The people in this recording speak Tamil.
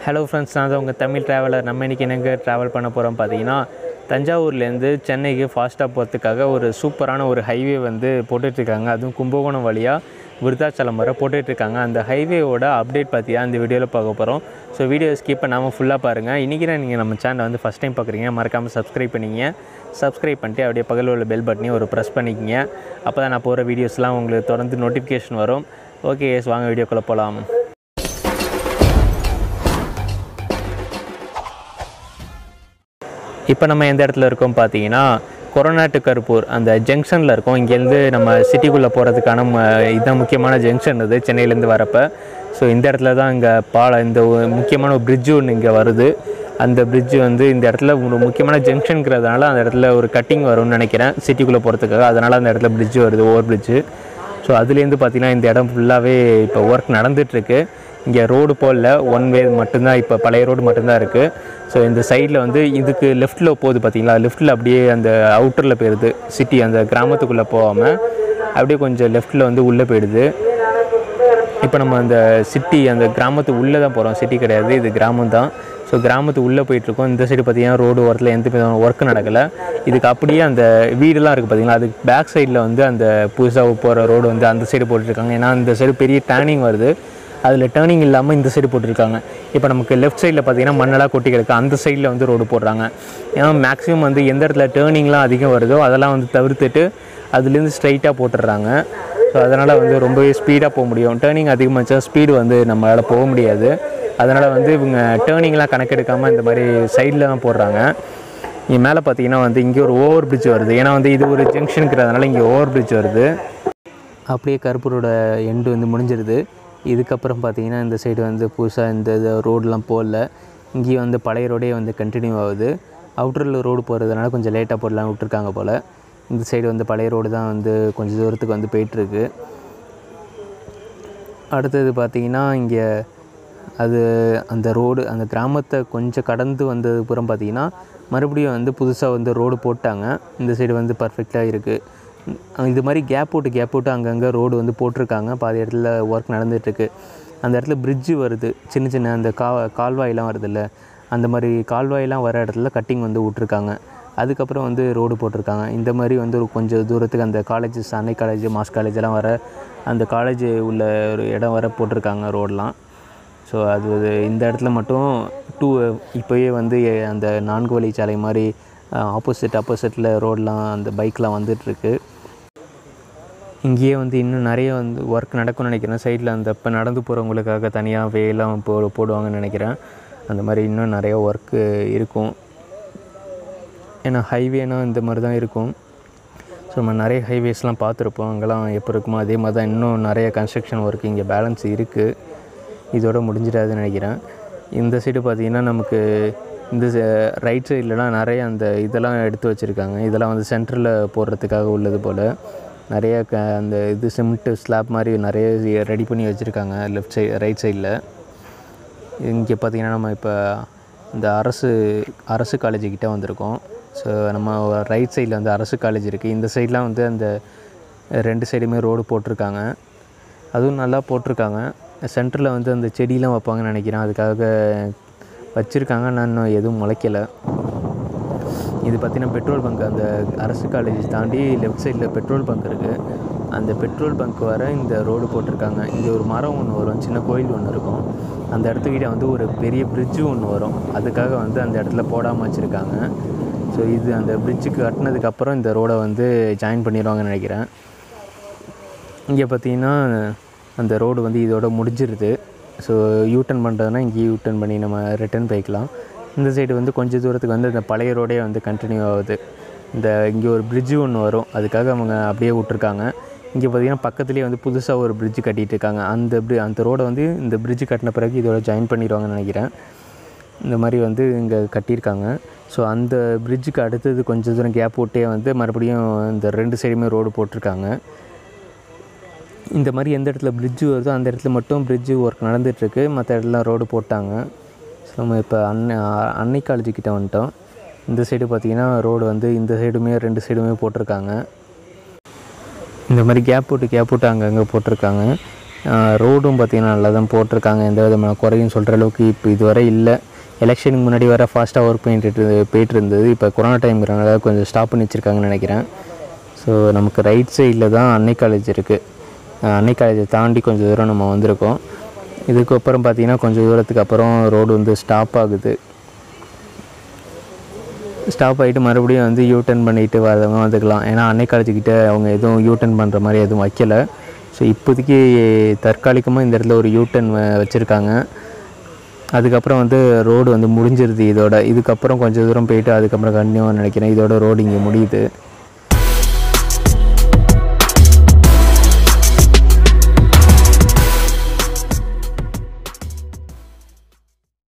ஹலோ ஃப்ரெண்ட்ஸ் நான் தான் உங்கள் தமிழ் ட்ராவலர் நம்ம இன்றைக்கி எங்கே ட்ராவல் பண்ண போகிறோம் பார்த்தீங்கன்னா தஞ்சாவூர்லேருந்து சென்னைக்கு ஃபாஸ்ட்டாக போகிறதுக்காக ஒரு சூப்பரான ஒரு ஹைவே வந்து போட்டுட்ருக்காங்க அதுவும் கும்பகோணம் வழியாக விருத்தாச்சலம் வரை போட்டுட்ருக்காங்க அந்த ஹைவேவோட அப்டேட் பற்றியா இந்த வீடியோவில் பார்க்க போகிறோம் ஸோ வீடியோ ஸ்கிப் பண்ணாமல் ஃபுல்லாக பாருங்கள் இன்றைக்கி தான் நீங்கள் நம்ம சேனலை வந்து ஃபஸ்ட் டைம் பார்க்குறீங்க மறக்காமல் சப்ஸ்கிரைப் பண்ணிங்க சப்ஸ்கிரைப் பண்ணிட்டு அப்படியே பக்கத்தில் உள்ள பெல் பட்டனையும் ஒரு ப்ரெஸ் பண்ணிக்கங்க அப்போ தான் நான் போகிற வீடியோஸ்லாம் உங்களுக்கு தொடர்ந்து நோட்டிஃபிகேஷன் வரும் ஓகே எஸ் வாங்க வீடியோக்குள்ளே போகலாம் இப்போ நம்ம எந்த இடத்துல இருக்கோம் பார்த்தீங்கன்னா கொரோனாட்டு கருப்பூர் அந்த ஜங்ஷனில் இருக்கோம் இங்கேருந்து நம்ம சிட்டிக்குள்ளே போகிறதுக்கான ம இதுதான் முக்கியமான ஜங்ஷன் இது சென்னையிலேருந்து வரப்போ ஸோ இந்த இடத்துல தான் இங்கே பாலம் இந்த ஒரு முக்கியமான ஒரு பிரிட்ஜு ஒன்று இங்கே வருது அந்த பிரிட்ஜு வந்து இந்த இடத்துல ஒரு முக்கியமான ஜங்ஷனுங்கிறதுனால அந்த இடத்துல ஒரு கட்டிங் வரும்னு நினைக்கிறேன் சிட்டிக்குள்ளே போகிறதுக்காக அதனால் அந்த இடத்துல பிரிட்ஜு வருது ஓவர் பிரிட்ஜு ஸோ அதுலேருந்து பார்த்தீங்கன்னா இந்த இடம் ஃபுல்லாகவே இப்போ ஒர்க் நடந்துகிட்ருக்கு இங்கே ரோடு போடல ஒன் வே மட்டும்தான் இப்போ பழைய ரோடு மட்டும்தான் இருக்குது ஸோ இந்த சைடில் வந்து இதுக்கு லெஃப்ட்டில் போகுது பார்த்தீங்களா லெஃப்ட்டில் அப்படியே அந்த அவுட்டரில் போயிடுது சிட்டி அந்த கிராமத்துக்குள்ளே போகாமல் அப்படியே கொஞ்சம் லெஃப்ட்டில் வந்து உள்ளே போயிடுது இப்போ நம்ம அந்த சிட்டி அந்த கிராமத்து உள்ளே தான் போகிறோம் சிட்டி கிடையாது இது கிராமம் தான் ஸோ கிராமத்து உள்ளே போயிட்டுருக்கோம் இந்த சைடு பார்த்தீங்கன்னா ரோடு ஓரத்தில் எந்த விதமான ஒர்க் நடக்கலை இதுக்கு அப்படியே அந்த வீடுலாம் இருக்குது பார்த்தீங்களா அதுக்கு பேக் சைடில் வந்து அந்த புதுசாக போகிற ரோடு வந்து அந்த சைடு போட்டுருக்காங்க ஏன்னா இந்த சைடு பெரிய டேர்னிங் வருது அதில் டேர்னிங் இல்லாமல் இந்த சைடு போட்டிருக்காங்க இப்போ நமக்கு லெஃப்ட் சைடில் பார்த்தீங்கன்னா மண்ணெல்லாம் கொட்டி கிடக்கு அந்த சைடில் வந்து ரோடு போடுறாங்க ஏன்னா மேக்ஸிமம் வந்து எந்த இடத்துல டேர்னிங்லாம் அதிகம் வருதோ அதெல்லாம் வந்து தவிர்த்துட்டு அதுலேருந்து ஸ்ட்ரைட்டாக போட்டுடுறாங்க ஸோ அதனால் வந்து ரொம்பவே ஸ்பீடாக போக முடியும் டேர்னிங் அதிகமாச்சா ஸ்பீடு வந்து நம்மளால் போக முடியாது அதனால் வந்து இவங்க டேர்னிங்லாம் கணக்கெடுக்காமல் இந்த மாதிரி சைடில் தான் போடுறாங்க இங்கே மேலே பார்த்தீங்கன்னா வந்து இங்கே ஒரு ஓவர் பிரிட்ஜ் வருது ஏன்னா வந்து இது ஒரு ஜங்ஷனுங்கிறதுனால இங்கே ஓவர் பிரிட்ஜ் வருது அப்படியே கருப்பூரோட எண்டு வந்து முடிஞ்சிருது இதுக்கப்புறம் பார்த்தீங்கன்னா இந்த சைடு வந்து புதுசாக இந்த இது ரோடெலாம் போடல இங்கேயும் வந்து பழைய ரோடே வந்து கண்டினியூ ஆகுது அவுட்டரில் ரோடு போகிறதுனால கொஞ்சம் லேட்டாக போடலாம் விட்டுருக்காங்க போல் இந்த சைடு வந்து பழைய ரோடு தான் வந்து கொஞ்சம் தூரத்துக்கு வந்து போயிட்டுருக்கு அடுத்தது பார்த்திங்கன்னா இங்கே அது அந்த ரோடு அந்த கிராமத்தை கொஞ்சம் கடந்து வந்ததுக்கப்புறம் பார்த்திங்கன்னா மறுபடியும் வந்து புதுசாக வந்து ரோடு போட்டாங்க இந்த சைடு வந்து பர்ஃபெக்டாக இருக்குது இது மாதிரி கேப் விட்டு கேப் விட்டு அங்கங்கே ரோடு வந்து போட்டிருக்காங்க பாதி இடத்துல ஒர்க் நடந்துகிட்ருக்கு அந்த இடத்துல பிரிட்ஜு வருது சின்ன சின்ன அந்த கா கால்வாயெலாம் வருதுல்ல அந்த மாதிரி கால்வாயெலாம் வர இடத்துல கட்டிங் வந்து விட்ருக்காங்க அதுக்கப்புறம் வந்து ரோடு போட்டிருக்காங்க இந்த மாதிரி வந்து ஒரு கொஞ்சம் தூரத்துக்கு அந்த காலேஜஸ் அன்னை காலேஜ் மாஸ் காலேஜ் எல்லாம் வர அந்த காலேஜ் உள்ள ஒரு இடம் வர போட்டிருக்காங்க ரோடெலாம் ஸோ அது இந்த இடத்துல மட்டும் டூ இப்போயே வந்து அந்த நான்கு வழிச்சாலை மாதிரி ஆப்போசிட் ஆப்போசிட்டில் ரோடெலாம் அந்த பைக்லாம் வந்துட்டுருக்கு இங்கேயே வந்து இன்னும் நிறைய வந்து ஒர்க் நடக்கும்னு நினைக்கிறேன் சைடில் அந்த இப்போ நடந்து போகிறவங்களுக்காக தனியாக வேலாம் போ போடுவாங்கன்னு நினைக்கிறேன் அந்த மாதிரி இன்னும் நிறைய ஒர்க்கு இருக்கும் ஏன்னா ஹைவேனா இந்த மாதிரி தான் இருக்கும் ஸோ நம்ம நிறைய ஹைவேஸ்லாம் பார்த்துருப்போம் அங்கெல்லாம் எப்போ இருக்குமோ அதே மாதிரி தான் இன்னும் நிறைய கன்ஸ்ட்ரக்ஷன் ஒர்க் இங்கே பேலன்ஸ் இருக்குது இதோட முடிஞ்சிடாதுன்னு நினைக்கிறேன் இந்த சைடு பார்த்திங்கன்னா நமக்கு இந்த ரைட் சைட்லலாம் நிறைய அந்த இதெல்லாம் எடுத்து வச்சுருக்காங்க இதெல்லாம் வந்து சென்டரில் போடுறதுக்காக உள்ளது போல் நிறைய க அந்த இது சிமெண்ட்டு ஸ்லாப் மாதிரி நிறைய ரெடி பண்ணி வச்சுருக்காங்க லெஃப்ட் சைடு ரைட் சைடில் இங்கே பார்த்திங்கன்னா நம்ம இப்போ இந்த அரசு அரசு காலேஜ் கிட்டே வந்திருக்கோம் ஸோ நம்ம ரைட் சைடில் வந்து அரசு காலேஜ் இருக்குது இந்த சைட்லாம் வந்து அந்த ரெண்டு சைடுமே ரோடு போட்டிருக்காங்க அதுவும் நல்லா போட்டிருக்காங்க சென்டரில் வந்து அந்த செடியெலாம் வைப்பாங்கன்னு நினைக்கிறேன் அதுக்காக வச்சுருக்காங்க நான் இன்னும் எதுவும் முளைக்கலை இது பார்த்திங்கன்னா பெட்ரோல் பங்க் அந்த அரசு காலேஜ் தாண்டி லெஃப்ட் சைடில் பெட்ரோல் பங்க் இருக்குது அந்த பெட்ரோல் பங்க் வர இந்த ரோடு போட்டிருக்காங்க இங்கே ஒரு மரம் ஒன்று வரும் சின்ன கோயில் ஒன்று இருக்கும் அந்த இடத்துக்கிட்ட வந்து ஒரு பெரிய பிரிட்ஜு ஒன்று வரும் அதுக்காக வந்து அந்த இடத்துல போடாமல் வச்சுருக்காங்க ஸோ இது அந்த பிரிட்ஜுக்கு கட்டினதுக்கப்புறம் இந்த ரோடை வந்து ஜாயின் பண்ணிடுவாங்கன்னு நினைக்கிறேன் இங்கே பார்த்தீங்கன்னா அந்த ரோடு வந்து இதோட முடிஞ்சிருது ஸோ யூட்டன் பண்ணுறதுனா இங்கே யூட்டன் பண்ணி நம்ம ரிட்டர்ன் போய்க்கலாம் இந்த சைடு வந்து கொஞ்சம் தூரத்துக்கு வந்து அந்த பழைய ரோடே வந்து கண்டினியூ ஆகுது இந்த இங்கே ஒரு பிரிட்ஜு ஒன்று வரும் அதுக்காக அவங்க அப்படியே விட்ருக்காங்க இங்கே பார்த்திங்கன்னா பக்கத்துலேயே வந்து புதுசாக ஒரு பிரிட்ஜு கட்டிகிட்டு இருக்காங்க அந்த பிரி அந்த ரோடை வந்து இந்த பிரிட்ஜு கட்டின பிறகு இதோட ஜாயின் பண்ணிடுவாங்கன்னு நினைக்கிறேன் இந்த மாதிரி வந்து இங்கே கட்டியிருக்காங்க ஸோ அந்த பிரிட்ஜுக்கு அடுத்தது கொஞ்சம் தூரம் கேப் விட்டே வந்து மறுபடியும் இந்த ரெண்டு சைடுமே ரோடு போட்டிருக்காங்க இந்த மாதிரி எந்த இடத்துல பிரிட்ஜு வருதோ அந்த இடத்துல மட்டும் பிரிட்ஜு ஒர்க் நடந்துகிட்ருக்கு மற்ற இடத்துல ரோடு போட்டாங்க ஸோ நம்ம இப்போ அன்னை அன்னை காலேஜ் கிட்ட வந்துட்டோம் இந்த சைடு பார்த்திங்கன்னா ரோடு வந்து இந்த சைடுமே ரெண்டு சைடுமே போட்டிருக்காங்க இந்த மாதிரி கேப் போட்டு கேப் போட்டு அங்கங்கே போட்டிருக்காங்க ரோடும் பார்த்திங்கன்னா நல்லா தான் போட்டிருக்காங்க எந்த விதமான குறையும் சொல்கிற அளவுக்கு இப்போ இதுவரை இல்லை எலெக்ஷனுக்கு முன்னாடி வர ஃபாஸ்ட்டாக ஒர்க் பண்ணிட்டு போயிட்டு இருந்தது இப்போ கொரோனா டைம்ங்கிறனால கொஞ்சம் ஸ்டாப் பண்ணி வச்சுருக்காங்கன்னு நினைக்கிறேன் ஸோ நமக்கு ரைட் சைடில் தான் அன்னை காலேஜ் இருக்குது அன்னை காலேஜை தாண்டி கொஞ்சம் தூரம் நம்ம வந்திருக்கோம் இதுக்கப்புறம் பார்த்திங்கன்னா கொஞ்சம் தூரத்துக்கு அப்புறம் ரோடு வந்து ஸ்டாப் ஆகுது ஸ்டாப் ஆகிட்டு மறுபடியும் வந்து யூ டர்ன் பண்ணிட்டு வரவங்க வந்துக்கலாம் ஏன்னா அன்னை காலேஜுக்கிட்ட அவங்க எதுவும் யூ டர்ன் பண்ணுற மாதிரி எதுவும் வைக்கல ஸோ இப்போதைக்கு தற்காலிகமாக இந்த இடத்துல ஒரு யூ டர்ன் வச்சுருக்காங்க அதுக்கப்புறம் வந்து ரோடு வந்து முடிஞ்சிருது இதோட இதுக்கப்புறம் கொஞ்சம் தூரம் போயிட்டு அதுக்கப்புறம் கண்டினியூவாக நினைக்கிறேன் இதோட ரோடு இங்கே முடியுது